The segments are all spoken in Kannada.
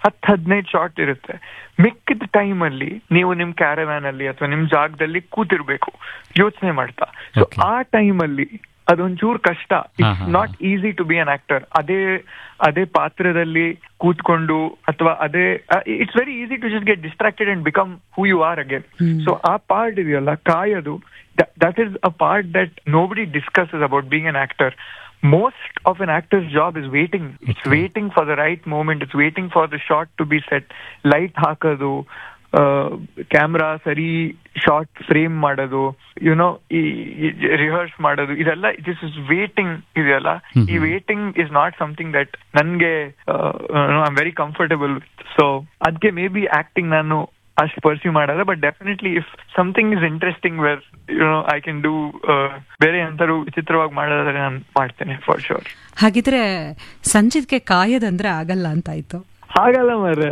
ಹತ್ತು ಹದಿನೈದು ಶಾರ್ಟ್ ಇರುತ್ತೆ ಮಿಕ್ಕಿದ ಟೈಮ್ ಅಲ್ಲಿ ನೀವು ನಿಮ್ ಕ್ಯಾರವ್ಯಾನ್ ಅಲ್ಲಿ ಅಥವಾ ನಿಮ್ ಜಾಗದಲ್ಲಿ ಕೂತಿರ್ಬೇಕು ಯೋಚನೆ ಮಾಡ್ತಾ ಸೊ Okay. ಆ ಟೈಮ್ ಅಲ್ಲಿ ಅದೊಂಚೂರ್ ಕಷ್ಟ ಹಾ, ಇಟ್ಸ್ ಹಾ, not easy to be an actor ಅದೇ ಅದೇ ಪಾತ್ರದಲ್ಲಿ ಕೂತ್ಕೊಂಡು ಅಥವಾ ಅದೇ it's very easy to just get distracted and become who you are again so ಆ ಪಾರ್ಟ್ ಇದೆಯಲ್ಲ ಕಾಯೋದು that is a part that nobody discusses about being an actor most of an actor's job is waiting. It's Okay. waiting for the right moment. It's waiting for the shot to be set. Light ಹಾಕೋದು ಕ್ಯಾಮ್ರಾ ಸರಿ ಶಾರ್ಟ್ ಫ್ರೇಮ್ ಮಾಡೋದು ಯುನೋ ಈ ರಿಹರ್ಸ್ ಮಾಡೋದು ಇದೆಲ್ಲ ದಿಸ್ ಇಸ್ ವೇಟಿಂಗ್ ಇದೆಯಲ್ಲ ಹ್ಮ್ ಈ hmm. Waiting is not something that ನನ್ಗೆ I am very comfortable with so ಅದಕ್ಕೆ ಮೇ ಬಿ ಆಕ್ಟಿಂಗ್ ನಾನು ಅಷ್ಟು ಪರ್ಸ್ಯೂ ಮಾಡಲ್ಲ but definitely if something is interesting where you know I can do ಬೇರೆ ಎಂತಾರು ವಿಚಿತ್ರವಾಗಿ ಮಾಡೋದಾದ್ರೆ ನಾನು ಮಾಡ್ತೇನೆ ಫಾರ್ ಶೋರ್ ಹಾಗಿದ್ರೆ ಸಂಜಿತ್ಗೆ ಕಾಯೋದಂದ್ರೆ ಆಗಲ್ಲ ಅಂತಾಯ್ತು ಹಾಗಲ್ಲ ಮರ್ರೆ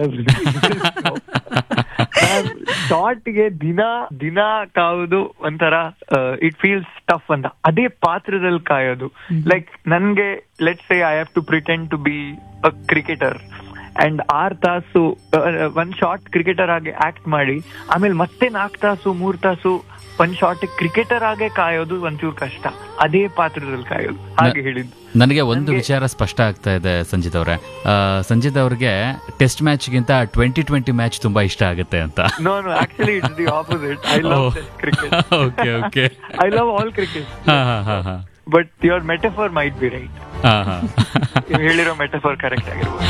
ಶಾರ್ಟ್ಗೆ ದಿನ ದಿನ ಕಾಯೋದು ಒಂಥರ ಇಟ್ ಫೀಲ್ಸ್ ಟಫ್ ಅಂತ ಅದೇ ಪಾತ್ರದಲ್ಲಿ ಕಾಯೋದು ಲೈಕ್ ನನ್ಗೆ let say I have to pretend to be a cricketer and ಆರ್ ತಾಸು ಒಂದ್ ಶಾರ್ಟ್ ಕ್ರಿಕೆಟರ್ ಆಗಿ ಆಕ್ಟ್ ಮಾಡಿ ಆಮೇಲೆ ಮತ್ತೆ ನಾಲ್ಕು ತಾಸು ಮೂರ್ ತಾಸು ಒಂದ್ ಶಾರ್ಟ್ ಕ್ರಿಕೆಟರ್ ಆಗೇ ಕಾಯೋದು ಒಂಚೂರು ಕಷ್ಟ ಅದೇ ಪಾತ್ರದಲ್ಲಿ ಕಾಯೋದು ಹಾಗೆ ಹೇಳಿದ್ದು ನನಗೆ ಒಂದು ನನ್ಗೆ- ವಿಚಾರ ಸ್ಪಷ್ಟ ಆಗ್ತಾ ಇದೆ ಸಂಜಿತ್ ಅವರೇ ಆ, ಸಂಜಿತ್ ಅವ್ರಿಗೆ ಟೆಸ್ಟ್ ಮ್ಯಾಚ್ಗಿಂತ ಟ್ವೆಂಟಿ ಟ್ವೆಂಟಿ ಮ್ಯಾಚ್ ತುಂಬಾ ಇಷ್ಟ ಆಗುತ್ತೆ ಅಂತ No, no, actually it's the opposite. I love Oh. test cricket. Okay, okay. I love all cricket. ಹಾ ಹಾ ಹಾ ಹಾ But your metaphor might be right. ಹಾ ಹಾ ನೀವು ಹೇಳಿರೋ ಮೆಟಫರ್ ಕರೆಕ್ಟ್ ಆಗಿರ್ಬೋದು